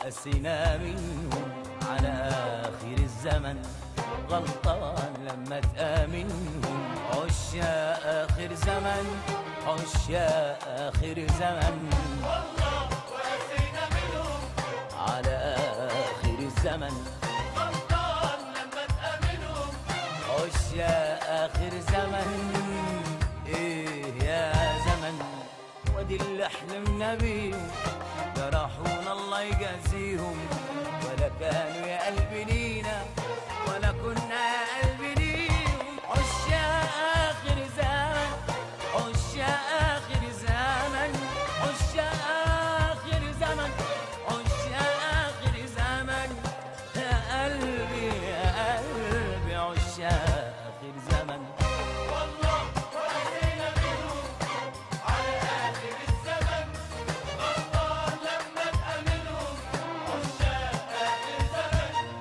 وقاسينا منهم على آخر الزمن غلطان لما تآمنهم عشاق آخر زمن عشاق آخر زمن والله وقاسينا منهم على آخر الزمن غلطان لما تأمنهم عشاق آخر زمن إيه يا زمن ودي اللي حلمنا بيهم جرحونا الله يجازيهم ولا كانوا يا قلبي لينا ولا كنا يا قلبي ليهم عشاق آخر زمن عشاق آخر زمن عشاق آخر زمن عشاق آخر زمن يا قلبي يا قلبي عشاق آخر زمن والله وقاسينا منهم على آخر الزمن غلطان لما تأمنهم عشاق آخر زمن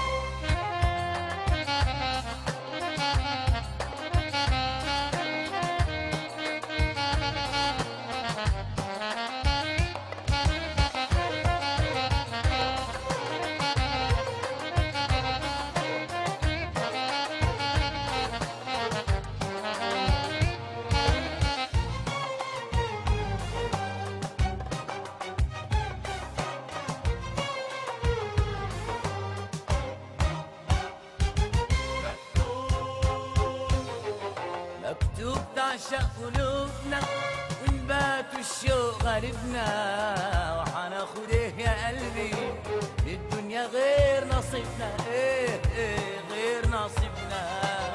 مكتوب تعشق قلوبنا ونبات الشوق غالبنا وحناخد ايه يا قلبي للدنيا غير نصيبنا ايه ايه غير نصيبنا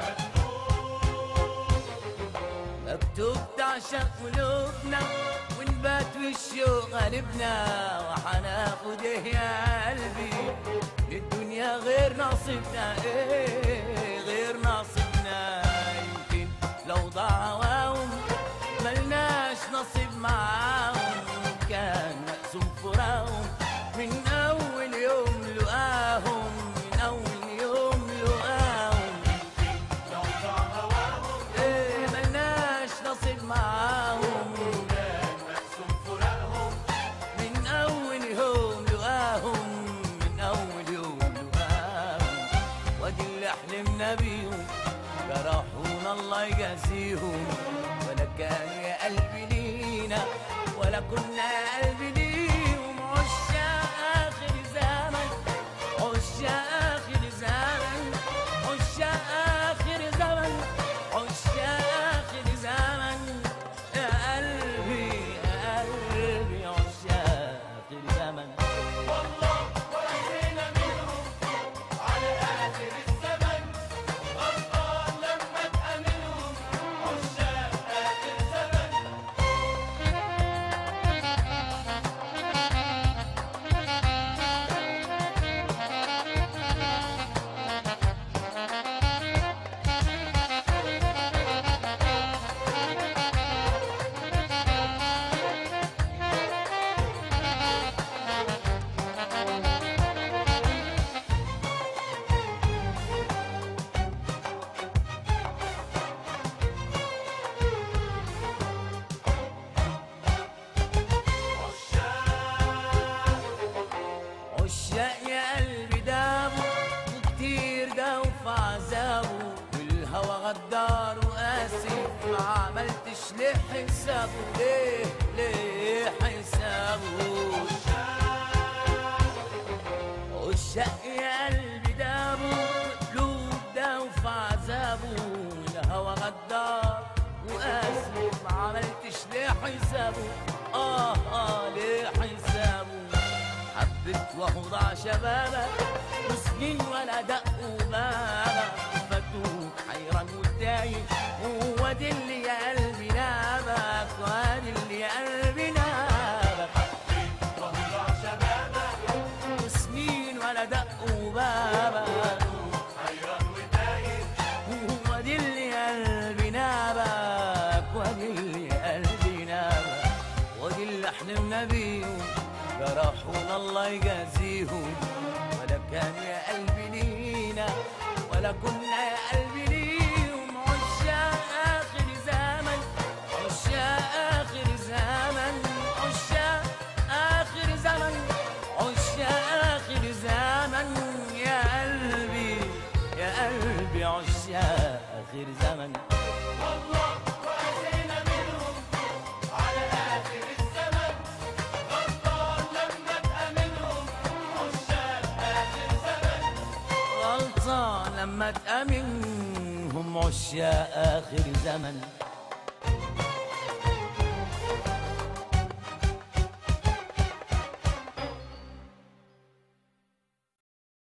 مكتوب تعشق قلوبنا ونبات والشوق غالبنا وحناخد ايه يا قلبي للدنيا غير نصيبنا ايه غير نصيبنا يمكن لو ضاع هواهم ملناش نصيب معاهم كان مقسوم فراهم من اول يوم لقاهم من اول يوم لقاهم لو ضاع هواهم ايه ملناش نصيب معاهم كان مقسوم فراقهم من اول يوم لقاهم من اول يوم لقاهم وادي اللي حلمنا بيهم جرحونا الله يجازيهم ولا كانوا يا قلبي لينا ولا كنا يا قلبي ليهم عشاق اخر زمن عشاق اخر زمن عشاق اخر زمن عشاق اخر زمن يا قلبي يا قلبي عشاق اخر زمن والله وقاسينا منهم على آخر الزمن غلطان لما تأمنهم عشاق آخر زمن عشاق يا قلبي دابوا وكتير داوا في عذابه والهوى غدار وقاسي ما عملتش ليه حسابه ليه ليه حسابه عشاق يا قلبي دابوا قلوب داوا في عذابه والهوى غدار وقاسي ما عملتش ليه حسابه اه اه ليه حسابه حبت وهو ضاع شبابك وسنين ولا دقوا بابك فتوك حيران وتايه هو دي اللي يا قلبي نابك وادي اللي يا قلبي نابك وضع شبابك وسنين ولا دقوا بابك حيران وتايه هو دي اللي قلبي نابك ودي اللي قلبي نابك ودي اللي حلمنا بيهم جرحونا الله يجازيهم ولا كانوا يا قلبي لينا ولا كنا يا قلبي ليهم عشاق آخر زمن عشاق آخر زمن عشاق آخر زمن عشاق قلبي عشاق آخر زمن والله وقسينا منهم على آخر الزمن غلطان لما تأمنهم عشاق آخر زمن غلطان لما تأمنهم عشاق آخر زمن